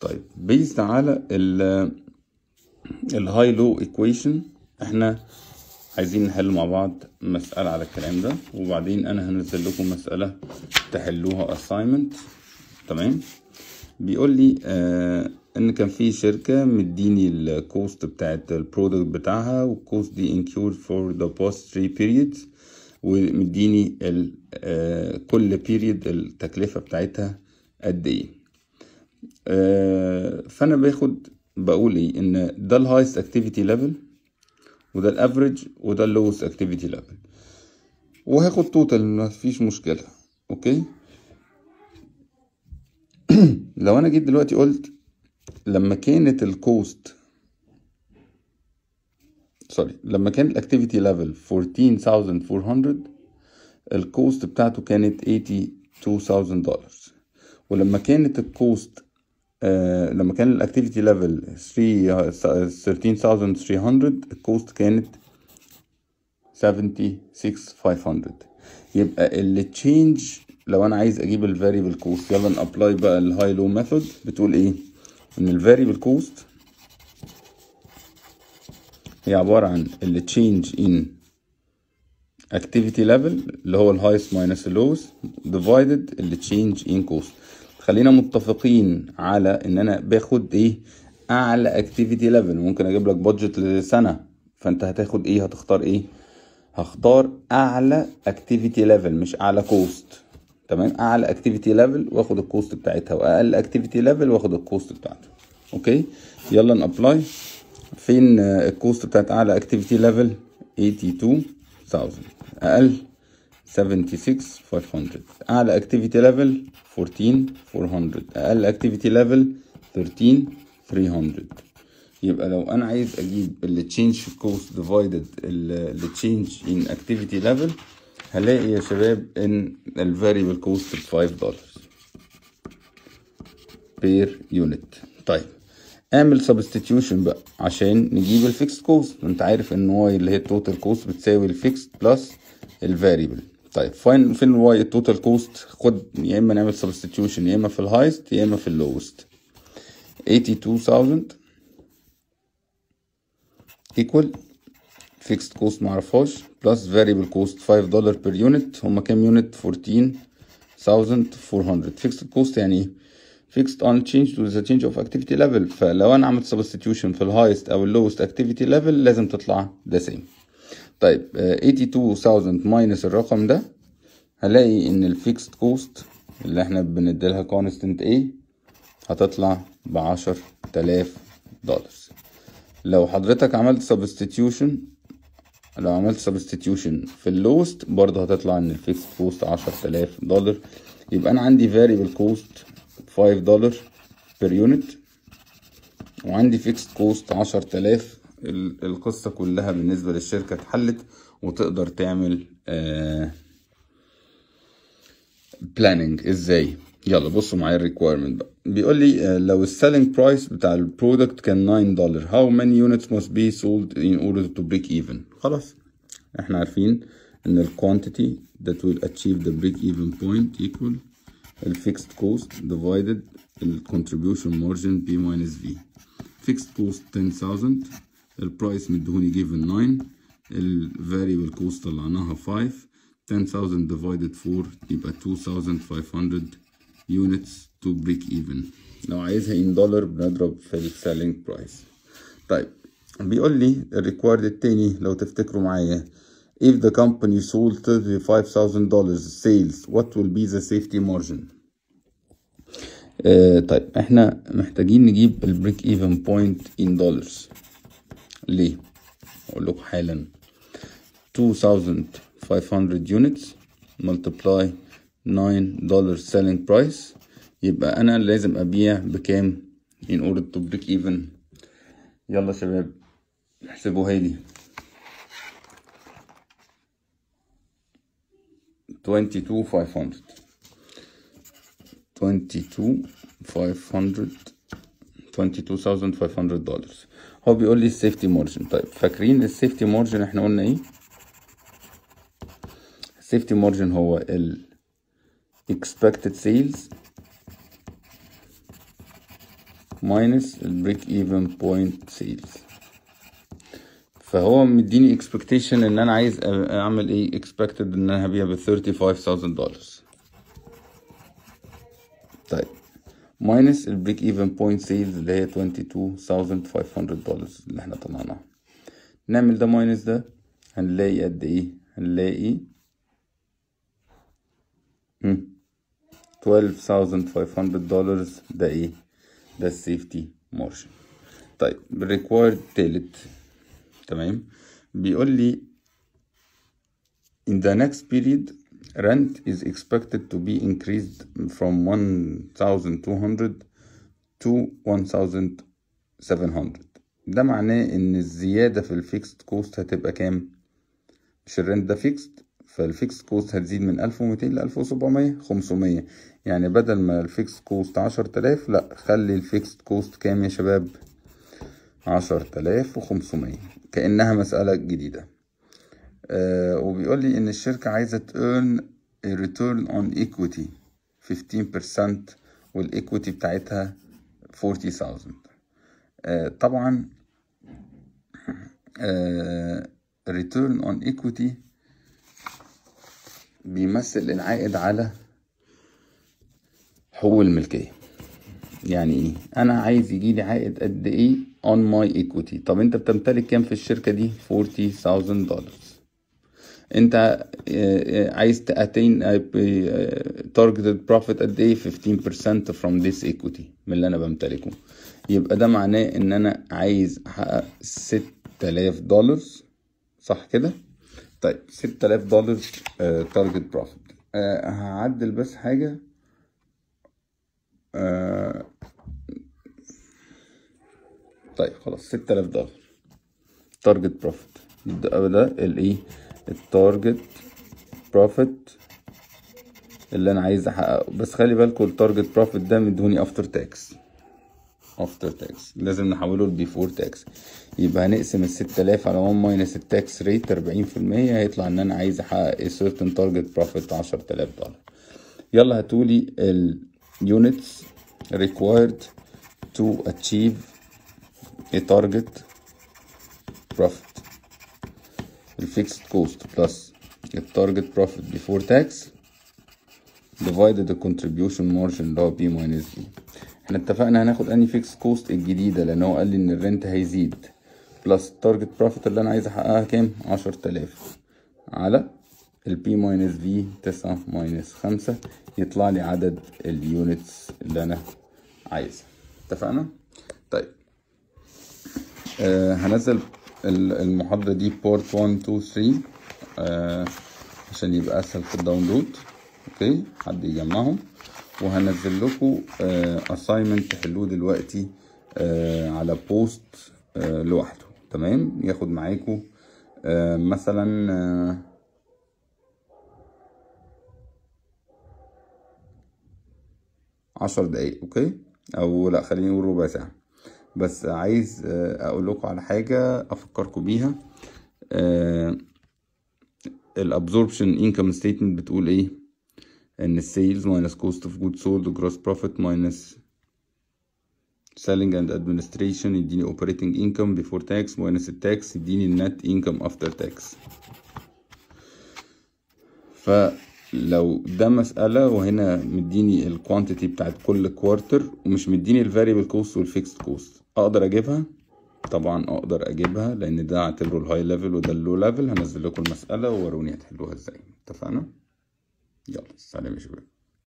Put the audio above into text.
طيب بيزد على ال الهاي لو ايكويشن احنا عايزين نحل مع بعض مسألة على الكلام ده وبعدين انا هنزل لكم مسألة تحلوها assignment تمام بيقول لي آه ان كان في شركة مديني الكوست بتاعت البرودكت بتاعها والكوست دي incurred for the past three periods ومديني ال آه كل period التكلفة بتاعتها قد ايه آه فانا باخد بقول ايه ان ده الهايست اكتيفيتي ليفل وده الافريج وده اللوست اكتيفيتي ليفل وهاخد توتال مفيش مشكله اوكي لو انا جيت دلوقتي قلت لما كانت الكوست سوري لما كان الاكتيفيتي ليفل 14400 الكوست بتاعته كانت 82000 دولار ولما كانت الكوست آه لما كان الاكتيفيتي ليفل 13300 الكوست كانت 76500 يبقى اللي تشينج لو انا عايز اجيب الفاريبل كوست يلا نابلاي بقى الهاي لو ميثود بتقول ايه ان الفاريبل كوست هي عبارة عن اللي تشينج ان activity level اللي هو الهايست ماينس اللوست divided اللي تشينج ان كوست خلينا متفقين على ان انا باخد ايه اعلى اكتيفيتي ليفل ممكن اجيب لك بادجت لسنه فانت هتاخد ايه هتختار ايه هختار اعلى اكتيفيتي ليفل مش اعلى كوست تمام اعلى اكتيفيتي ليفل واخد الكوست بتاعتها واقل اكتيفيتي ليفل واخد الكوست بتاعته اوكي يلا نابلاي فين الكوست بتاعت اعلى اكتيفيتي ليفل 82000 اقل 76500 اعلى اكتيفيتي ليفل 14400 اقل اكتيفيتي ليفل 13300 يبقى لو انا عايز اجيب اللي تشينج في كوست ديفايدد اللي تشينج ان اكتيفيتي ليفل هلاقي يا شباب ان الفاريبل كوست ب 5 دولار بير يونت طيب اعمل سبستيتيوشن بقى عشان نجيب الفيكس كوست انت عارف ان واي اللي هي التوتال كوست بتساوي الفيكس بلس الفاريبل طيب فين فين الواي التوتال كوست خد يا اما نعمل سبستيتيوشن يا اما في الهايست يا اما في اللوست 82000 equal fixed cost معرفهاش plus variable cost 5 دولار per unit هما كام يونت 14400 fixed cost يعني ايه fixed unchanged with the change of activity level فلو انا عملت substitution في الهايست او اللوست activity level لازم تطلع the same طيب uh, 82000 minus الرقم ده هلاقي ان الفيكست كوست اللي احنا بنديلها constant A هتطلع بعشر تلاف دولار لو حضرتك عملت substitution لو عملت substitution في اللوست برضه هتطلع ان الفيكست كوست عشر تلاف دولار يبقى انا عندي variable cost 5 دولار per unit وعندي fixed cost عشر تلاف القصة كلها بالنسبة للشركة اتحلت وتقدر تعمل آه planning ازاي يلا بصوا معايا الريكويرمنت بقى بيقول لي آه لو السيلينج برايس بتاع البرودكت كان 9 دولار how many units must be sold in order to break even خلاص احنا عارفين ان الكوانتيتي that will achieve the break even point equal الفيكست كوست divided الكونتريبيوشن مارجن B minus V fixed cost 10000 البرايس مدهوني given 9 الفاريبل كوست طلعناها 5 10000 divided 4 يبقى 2500 units to break even لو عايزها in دولار بنضرب في السيلينج برايس طيب بيقول لي الريكوارد التاني لو تفتكروا معايا if the company sold $35,000 sales what will be the safety margin آه طيب احنا محتاجين نجيب البريك ايفن بوينت in dollars ليه اقول لكم حالا 2500 units multiply 9 dollar selling price يبقى انا لازم ابيع بكام in order to break even يلا شباب احسبوها لي 22500 22500 22500 دولار هو بيقول لي السيفتي مارجن طيب فاكرين السيفتي مارجن احنا قلنا ايه السيفتي مارجن هو ال expected sales minus البريك ايفن بوينت سيلز فهو مديني expectation ان انا عايز اعمل ايه expected ان انا هبيع ب 35000 دولار طيب minus البريك ايفن بوينت سيلز اللي هي 22500 دولار اللي احنا طلعناها نعمل ده ماينس ده هنلاقي قد ايه هنلاقي 12500 دولار ده ايه ده السيفتي مارجن طيب بالريكوايرد تالت تمام بيقول لي in the next period rent is expected to be increased from 1200 to 1700 ده معناه ان الزيادة في الفيكست كوست هتبقى كام مش الرنت ده فيكست فالفيكس كوست هتزيد من 1200 ل 1700 500 يعني بدل ما الفيكس كوست 10000 لا خلي الفيكس كوست كام يا شباب 10500 كأنها مسألة جديدة آه وبيقول لي إن الشركة عايزة earn a return on equity 15% والإيكويتي بتاعتها 40000 آه طبعا آه return on equity بيمثل العائد على حقوق الملكية يعني ايه انا عايز يجي لي عائد قد ايه on my equity طب انت بتمتلك كام في الشركة دي 40000 دولار انت عايز تاتين targeted profit قد ايه 15% from this equity من اللي انا بمتلكه يبقى ده معناه ان انا عايز احقق 6000 دولار صح كده طيب 6000 دولار تارجت بروفيت هعدل بس حاجه آه طيب خلاص 6000 دولار تارجت بروفيت يبقى ده الايه التارجت بروفيت اللي انا عايز احققه بس خلي بالكم التارجت بروفيت ده مدوني افتر تاكس افتر تاكس لازم نحوله لبيفور تاكس يبقى هنقسم ال 6000 على 1 ماينس التاكس ريت 40% هيطلع ان انا عايز احقق certain تارجت بروفيت 10000 دولار يلا هاتولي ال units required to achieve a target profit الفيكسد كوست بلس التارجت بروفيت بيفور تاكس divided the contribution margin اللي هو بي ماينس بي احنا اتفقنا هناخد اني فيكس كوست الجديدة لان هو قال لي ان الرنت هيزيد بلس التارجت بروفيت اللي انا عايز احققها كام عشر تلاف على البي ماينس في تسعة ماينس خمسة يطلع لي عدد اليونتس اللي انا عايزها اتفقنا طيب آه هنزل المحاضرة دي بورت 1 2 3 آه عشان يبقى اسهل في الداونلود اوكي حد يجمعهم وهنزل لكم اساينمنت تحلوه دلوقتي آه على بوست آه لوحده تمام ياخد معاكم آه مثلا آه عشر دقايق اوكي او لا خليني نقول ربع ساعة بس عايز آه اقول لكم على حاجة افكركم بيها آه الابزوربشن انكم ستيتمنت بتقول ايه ان السيلز minus cost of goods sold gross profit minus selling and administration يديني operating income before tax minus التاكس يديني net income after tax فلو ده مسألة وهنا مديني الكوانتيتي بتاعت كل كوارتر ومش مديني الفاريبل كوست والفيكسد كوست اقدر اجيبها طبعا اقدر اجيبها لان ده اعتبره الهاي ليفل وده اللو ليفل هنزل لكم المسألة ووروني هتحلوها ازاي اتفقنا يلا سلام يا شباب